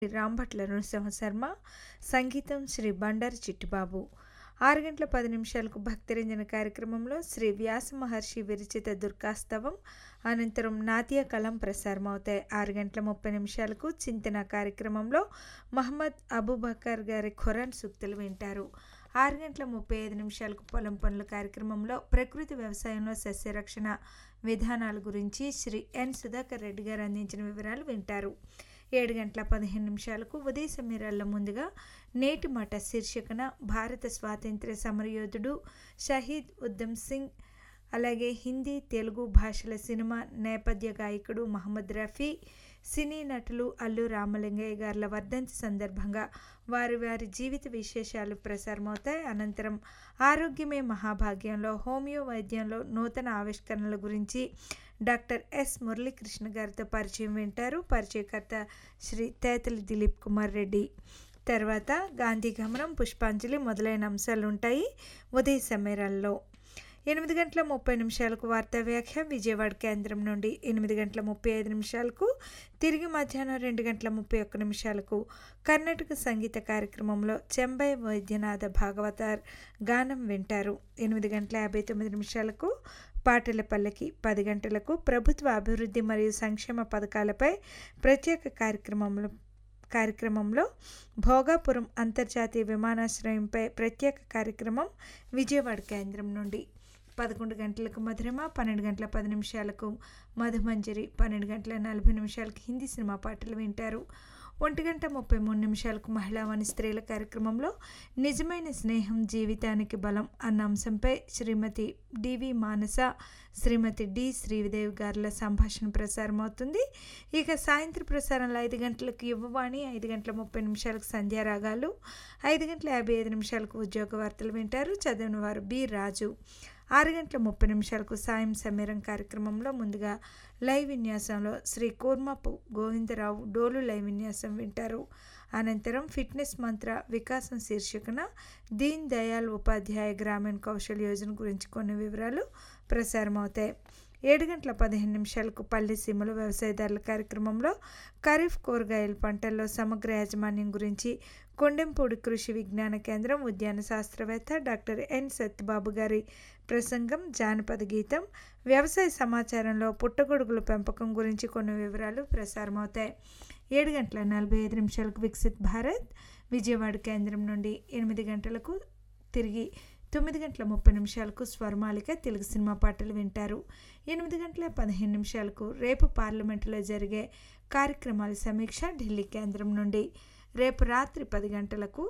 రాంభట్ల నృసింహ శర్మ సంగీతం శ్రీ బండారు చిట్టిబాబు ఆరు గంటల పది నిమిషాలకు భక్తిరంజన కార్యక్రమంలో శ్రీ వ్యాస మహర్షి విరచిత దుర్గాస్తవం అనంతరం నాట్య కలం ప్రసారం అవుతాయి ఆరు గంటల ముప్పై నిమిషాలకు చింతన కార్యక్రమంలో మహమ్మద్ అబూబకర్ గారి ఖురాన్ సూక్తులు వింటారు ఆరు గంటల ముప్పై ఐదు నిమిషాలకు పొలం పనుల కార్యక్రమంలో ప్రకృతి వ్యవసాయంలో సస్యరక్షణ విధానాల గురించి శ్రీ ఎన్ సుధాకర్ రెడ్డి గారు అందించిన వివరాలు వింటారు ఏడు గంటల పదిహేను నిమిషాలకు ఉదయ సమీరాల్లో ముందుగా నేటి మాట శీర్షికన భారత స్వాతంత్ర్య సమరయోధుడు షహీద్ ఉద్దమ్ సింగ్ అలాగే హిందీ తెలుగు భాషల సినిమా నేపథ్య గాయకుడు మహమ్మద్ రఫీ సినీ నటులు అల్లు రామలింగయ్య గారుల వర్ధంతి సందర్భంగా వారి వారి జీవిత విశేషాలు ప్రసారమవుతాయి అనంతరం ఆరోగ్యమే మహాభాగ్యంలో హోమియో వైద్యంలో నూతన ఆవిష్కరణల గురించి డాక్టర్ ఎస్ మురళీకృష్ణ గారితో పరిచయం వింటారు పరిచయకర్త శ్రీ తేతలి దిలీప్ కుమార్ రెడ్డి తర్వాత గాంధీ గమనం పుష్పాంజలి మొదలైన అంశాలు ఉంటాయి ఉదయ సమీరాల్లో ఎనిమిది గంటల ముప్పై నిమిషాలకు వార్తా వ్యాఖ్య విజయవాడ కేంద్రం నుండి ఎనిమిది గంటల ముప్పై ఐదు నిమిషాలకు తిరిగి మధ్యాహ్నం రెండు గంటల ముప్పై ఒక్క నిమిషాలకు కర్ణాటక సంగీత కార్యక్రమంలో చెంబై వైద్యనాథ భాగవతార్ గానం వింటారు ఎనిమిది గంటల యాభై తొమ్మిది నిమిషాలకు పాటల పల్లకి పది గంటలకు ప్రభుత్వ అభివృద్ధి మరియు సంక్షేమ పథకాలపై ప్రత్యేక కార్యక్రమంలో కార్యక్రమంలో భోగాపురం అంతర్జాతీయ విమానాశ్రయంపై ప్రత్యేక కార్యక్రమం విజయవాడ కేంద్రం నుండి పదకొండు గంటలకు మధురమ పన్నెండు గంటల పది నిమిషాలకు మధుమంజరి పన్నెండు గంటల నలభై నిమిషాలకు హిందీ సినిమా పాటలు వింటారు ఒంటి గంట ముప్పై మూడు నిమిషాలకు మహిళావాణి స్త్రీల కార్యక్రమంలో నిజమైన స్నేహం జీవితానికి బలం అన్న అంశంపై శ్రీమతి డివి మానస శ్రీమతి డి శ్రీదేవి గారుల సంభాషణ ప్రసారం అవుతుంది ఇక సాయంత్రం ప్రసారంలో ఐదు గంటలకు యువవాణి ఐదు గంటల ముప్పై నిమిషాలకు సంధ్యారాగాలు ఐదు గంటల యాభై ఐదు నిమిషాలకు ఉద్యోగ వార్తలు వింటారు చదివిన వారు బి రాజు ఆరు గంటల ముప్పై నిమిషాలకు సాయం సమీరం కార్యక్రమంలో ముందుగా లైవ్ విన్యాసంలో శ్రీ కూర్మపు గోవిందరావు డోలు లైవ్ విన్యాసం వింటారు అనంతరం ఫిట్నెస్ మంత్ర వికాసం శీర్షికన దీన్ దయాల్ ఉపాధ్యాయ గ్రామీణ కౌశల్ యోజన గురించి కొన్ని వివరాలు ప్రసారం అవుతాయి ఏడు గంటల పదిహేను నిమిషాలకు పల్లె సీమలు వ్యవసాయదారుల కార్యక్రమంలో ఖరీఫ్ కూరగాయల పంటల్లో సమగ్ర యాజమాన్యం గురించి కొండెంపూడి కృషి విజ్ఞాన కేంద్రం ఉద్యాన శాస్త్రవేత్త డాక్టర్ ఎన్ సత్యబాబు గారి ప్రసంగం జానపద గీతం వ్యవసాయ సమాచారంలో పుట్టగొడుగుల పెంపకం గురించి కొన్ని వివరాలు ప్రసారమవుతాయి ఏడు గంటల నలభై ఐదు నిమిషాలకు వికసిత్ భారత్ విజయవాడ కేంద్రం నుండి ఎనిమిది గంటలకు తిరిగి తొమ్మిది గంటల ముప్పై నిమిషాలకు స్వర్మాలిక తెలుగు సినిమా పాటలు వింటారు ఎనిమిది గంటల పదిహేను నిమిషాలకు రేపు పార్లమెంటులో జరిగే కార్యక్రమాల సమీక్ష ఢిల్లీ కేంద్రం నుండి రేపు రాత్రి పది గంటలకు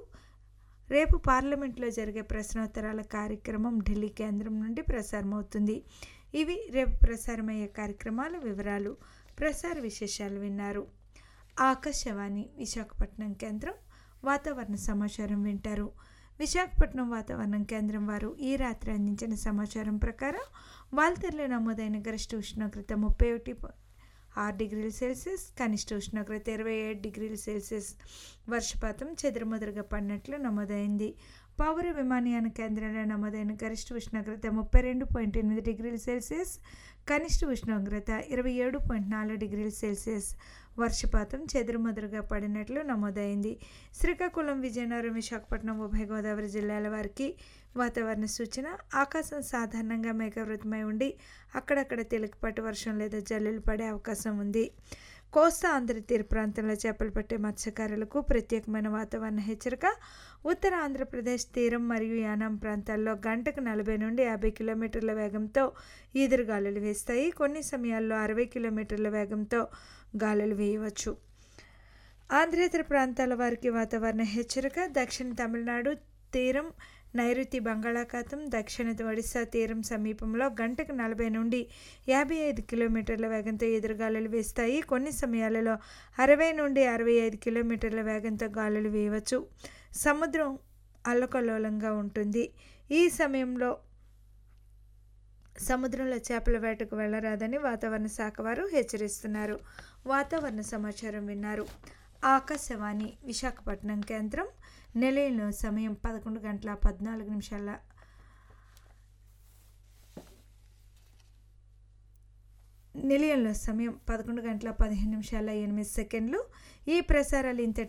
రేపు పార్లమెంట్లో జరిగే ప్రశ్నోత్తరాల కార్యక్రమం ఢిల్లీ కేంద్రం నుండి ప్రసారమవుతుంది ఇవి రేపు ప్రసారమయ్యే కార్యక్రమాల వివరాలు ప్రసార విశేషాలు విన్నారు ఆకాశవాణి విశాఖపట్నం కేంద్రం వాతావరణ సమాచారం వింటారు విశాఖపట్నం వాతావరణం కేంద్రం వారు ఈ రాత్రి అందించిన సమాచారం ప్రకారం వాల్తెరలో నమోదైన గరిష్ట ఉష్ణోగ్రత ముప్పై ఒకటి ఆరు డిగ్రీల సెల్సియస్ కనిష్ట ఉష్ణోగ్రత ఇరవై ఏడు డిగ్రీల సెల్సియస్ వర్షపాతం చెదురుమదురుగా పడినట్లు నమోదైంది పౌర విమానయాన కేంద్రంలో నమోదైన గరిష్ట ఉష్ణోగ్రత ముప్పై రెండు పాయింట్ ఎనిమిది డిగ్రీల సెల్సియస్ కనిష్ట ఉష్ణోగ్రత ఇరవై ఏడు పాయింట్ నాలుగు డిగ్రీల సెల్సియస్ వర్షపాతం చెదురుమదురుగా పడినట్లు నమోదైంది శ్రీకాకుళం విజయనగరం విశాఖపట్నం ఉభయ గోదావరి జిల్లాల వారికి వాతావరణ సూచన ఆకాశం సాధారణంగా మేఘవృతమై ఉండి అక్కడక్కడ తేలికపాటి వర్షం లేదా జల్లులు పడే అవకాశం ఉంది కోస్తా ఆంధ్ర తీర ప్రాంతంలో చేపలు పట్టే మత్స్యకారులకు ప్రత్యేకమైన వాతావరణ హెచ్చరిక ఉత్తర ఆంధ్రప్రదేశ్ తీరం మరియు యానాం ప్రాంతాల్లో గంటకు నలభై నుండి యాభై కిలోమీటర్ల వేగంతో ఈదురుగాలులు వేస్తాయి కొన్ని సమయాల్లో అరవై కిలోమీటర్ల వేగంతో గాలులు వేయవచ్చు ఆంధ్రేతర ప్రాంతాల వారికి వాతావరణ హెచ్చరిక దక్షిణ తమిళనాడు తీరం నైరుతి బంగాళాఖాతం దక్షిణ ఒడిశా తీరం సమీపంలో గంటకు నలభై నుండి యాభై ఐదు కిలోమీటర్ల వేగంతో ఎదురుగాలులు వేస్తాయి కొన్ని సమయాలలో అరవై నుండి అరవై ఐదు కిలోమీటర్ల వేగంతో గాలులు వేయవచ్చు సముద్రం అల్లకల్లోలంగా ఉంటుంది ఈ సమయంలో సముద్రంలో చేపల వేటకు వెళ్ళరాదని వాతావరణ శాఖ వారు హెచ్చరిస్తున్నారు వాతావరణ సమాచారం విన్నారు ఆకాశవాణి విశాఖపట్నం కేంద్రం నిలయంలో సమయం పదకొండు గంటల పద్నాలుగు నిమిషాల నిలయంలో సమయం పదకొండు గంటల పదిహేను నిమిషాల ఎనిమిది సెకండ్లు ఈ ప్రసారాలు ఇంత